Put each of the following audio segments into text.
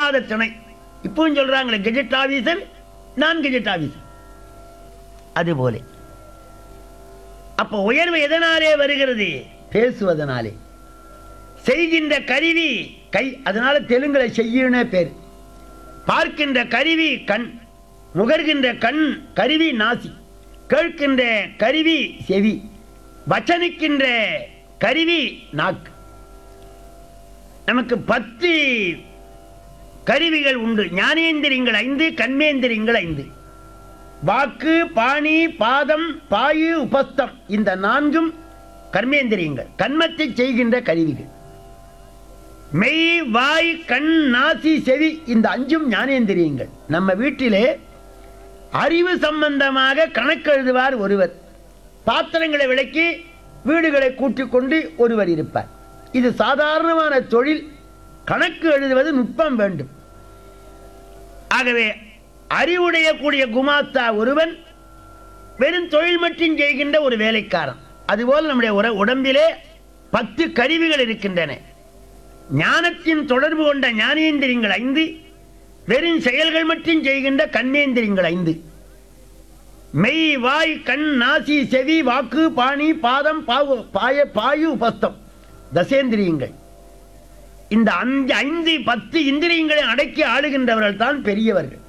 இல்லாத திணை இப்பவும் சொல்றாங்களே கெஜெட் ஆபீசர் நான் கெஜெட் ஆபீசர் அதுபோல அப்ப உயர்வு எதனாலே வருகிறது பேசுவதனாலே செய்கின்ற கருவி கை அதனால தெலுங்குல செய்யுனே பேர் பார்க்கின்ற கருவி கண் நுகர்கின்ற கண் கருவி நாசி கேட்கின்ற கருவி செவி வச்சனிக்கின்ற கருவி நாக்கு நமக்கு பத்து கருவிகள் உண்டு ஞானேந்திரியங்கள் ஐந்து கண்மேந்திரியங்கள் ஐந்து வாக்கு பாணி பாதம் பாயு உபஸ்தம் இந்த நான்கும் கர்மேந்திரியங்கள் கண்மத்தை செய்கின்ற கருவிகள் மெய் வாய் கண் நாசி செவி இந்த அஞ்சும் ஞானேந்திரியங்கள் நம்ம வீட்டிலே அறிவு சம்பந்தமாக கணக்கு எழுதுவார் ஒருவர் பாத்திரங்களை விளக்கி வீடுகளை கூட்டிக் கொண்டு ஒருவர் இருப்பார் இது சாதாரணமான தொழில் கணக்கு எழுதுவது நுட்பம் வேண்டும் ஆகவே அறிவுடைய கூடிய குமாஸ்தா ஒருவன் வெறும் தொழில் மட்டும் செய்கின்ற ஒரு வேலைக்காரன் அதுபோல் நம்முடைய உர- உடம்பிலே பத்து கருவிகள் இருக்கின்றன ஞானத்தின் தொடர்பு கொண்ட ஞானேந்திரியங்கள் ஐந்து வெறும் செயல்கள் மட்டும் செய்கின்ற கண்மேந்திரியங்கள் ஐந்து மெய் வாய் கண் நாசி செவி வாக்கு பாணி பாதம் பாவு பாய பாயு உபஸ்தம் தசேந்திரியங்கள் இந்த அஞ்சு ஐந்து பத்து இந்திரியங்களை அடக்கி ஆளுகின்றவர்கள் தான் பெரியவர்கள்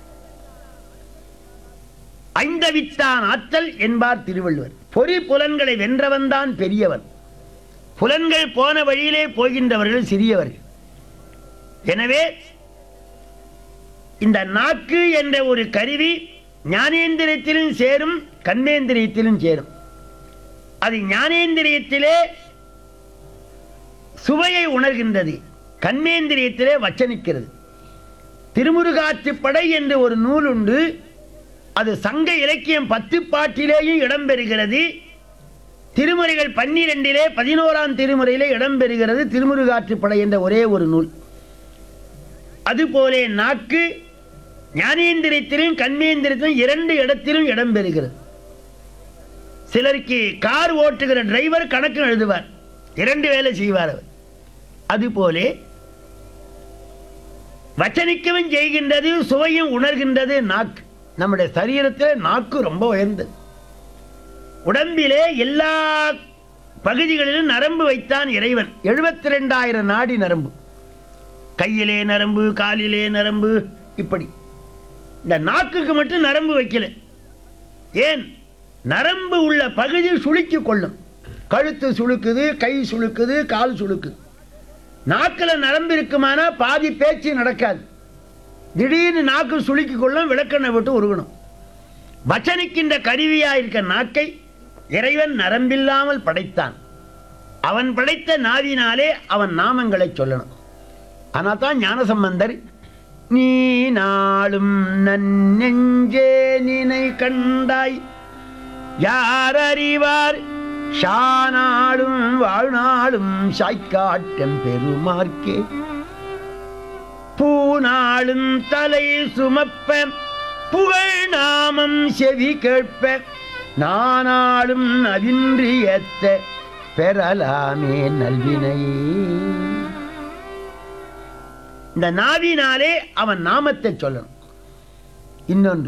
ஐந்தவித்தான் ஆற்றல் என்பார் திருவள்ளுவர் பொறி புலன்களை வென்றவன் தான் பெரியவன் புலன்கள் போன வழியிலே போகின்றவர்கள் சிறியவர்கள் எனவே இந்த நாக்கு என்ற ஒரு கருவி ஞானேந்திரியத்திலும் சேரும் கண்மேந்திரியத்திலும் சேரும் அது ஞானேந்திரியத்திலே சுவையை உணர்கின்றது கண்மேந்திரியத்திலே வச்சனிக்கிறது திருமுருகாற்றுப்படை என்று ஒரு நூல் உண்டு அது சங்க இலக்கியம் பத்து பாட்டிலேயும் இடம்பெறுகிறது திருமுறைகள் பன்னிரெண்டிலே பதினோராம் திருமுறையிலே இடம்பெறுகிறது திருமுருகாற்றுப்படை என்ற ஒரே ஒரு நூல் அதுபோலே நாக்கு ஞானேந்திரியத்திலும் கண்மேந்திரியத்திலும் இரண்டு இடத்திலும் இடம்பெறுகிறது சிலருக்கு கார் ஓட்டுகிற டிரைவர் கணக்கு எழுதுவார் இரண்டு வேலை செய்வார் அவர் அதுபோலே வச்சனிக்கவும் செய்கின்றது சுவையும் உணர்கின்றது நாக்கு நம்முடைய சரீரத்தில் நாக்கு ரொம்ப உயர்ந்தது உடம்பிலே எல்லா பகுதிகளிலும் நரம்பு வைத்தான் இறைவன் எழுபத்தி ரெண்டாயிரம் நாடி நரம்பு கையிலே நரம்பு காலிலே நரம்பு இப்படி இந்த நாக்குக்கு மட்டும் நரம்பு வைக்கல ஏன் நரம்பு உள்ள பகுதி சுளுக்கி கொள்ளும் கழுத்து சுளுக்குது கை சுளுக்குது கால் சுளுக்குது நாக்கில் நரம்பு இருக்குமானா பாதி பேச்சு நடக்காது திடீர்னு நாக்கு சுளுக்கி கொள்ளும் விளக்கெண்ணை விட்டு உருகணும் வச்சனிக்கின்ற கருவியாக இருக்க நாக்கை இறைவன் நரம்பில்லாமல் படைத்தான் அவன் படைத்த நாவினாலே அவன் நாமங்களை சொல்லணும் ஆனால் தான் ஞானசம்பந்தர் நீ நாளும் நன்னெஞ்சே நினை கண்டாய் யார் அறிவார் ஷானாளும் வாழ்நாளும் சாய்க்காட்டம் பெருமார்க்கே பூநாளும் தலை சுமப்ப புகழ் நாமம் செவி கேட்ப நானாளும் நவின்றியத்த பெறலாமே நல்வினையே இந்த நாவினாலே அவன் நாமத்தை சொல்லணும் இன்னொன்று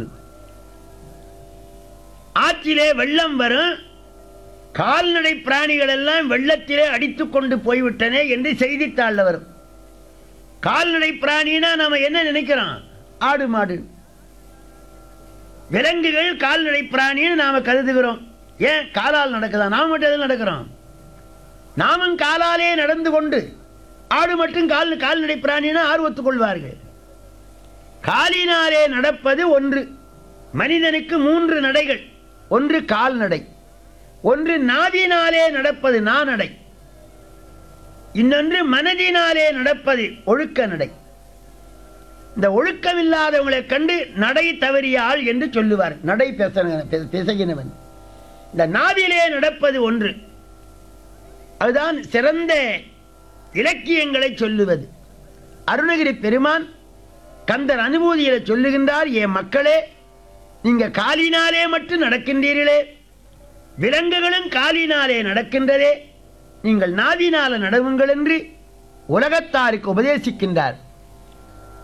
ஆற்றிலே வெள்ளம் வரும் கால்நடை பிராணிகள் எல்லாம் வெள்ளத்திலே அடித்துக் கொண்டு போய்விட்டனே என்று செய்தித்தாள்ல வரும் கால்நடை பிராணினா நாம என்ன நினைக்கிறோம் ஆடு மாடு விலங்குகள் கால்நடை பிராணின்னு நாம கருதுகிறோம் ஏன் காலால் நடக்குதா நாம மட்டும் எதில் நடக்கிறோம் நாமும் காலாலே நடந்து கொண்டு ஆடு மட்டும் கால் கால்நடை பிராணினா ஆர்வத்துக் கொள்வார்கள் காலினாலே நடப்பது ஒன்று மனிதனுக்கு மூன்று நடைகள் ஒன்று கால்நடை ஒன்று நாவினாலே நடப்பது நாநடை இன்னொன்று மனதினாலே நடப்பது ஒழுக்க நடை இந்த ஒழுக்கம் இல்லாதவங்களை கண்டு நடை தவறிய ஆள் என்று சொல்லுவார் நடை பேச பேசுகிறவன் இந்த நாவிலே நடப்பது ஒன்று அதுதான் சிறந்த இலக்கியங்களை சொல்லுவது அருணகிரி பெருமான் கந்தர் அனுபூதியில சொல்லுகின்றார் என் மக்களே நீங்க காலினாலே மட்டும் நடக்கின்றீர்களே விலங்குகளும் காலினாலே நடக்கின்றதே நீங்கள் நாவினால நடவுங்கள் என்று உலகத்தாருக்கு உபதேசிக்கின்றார்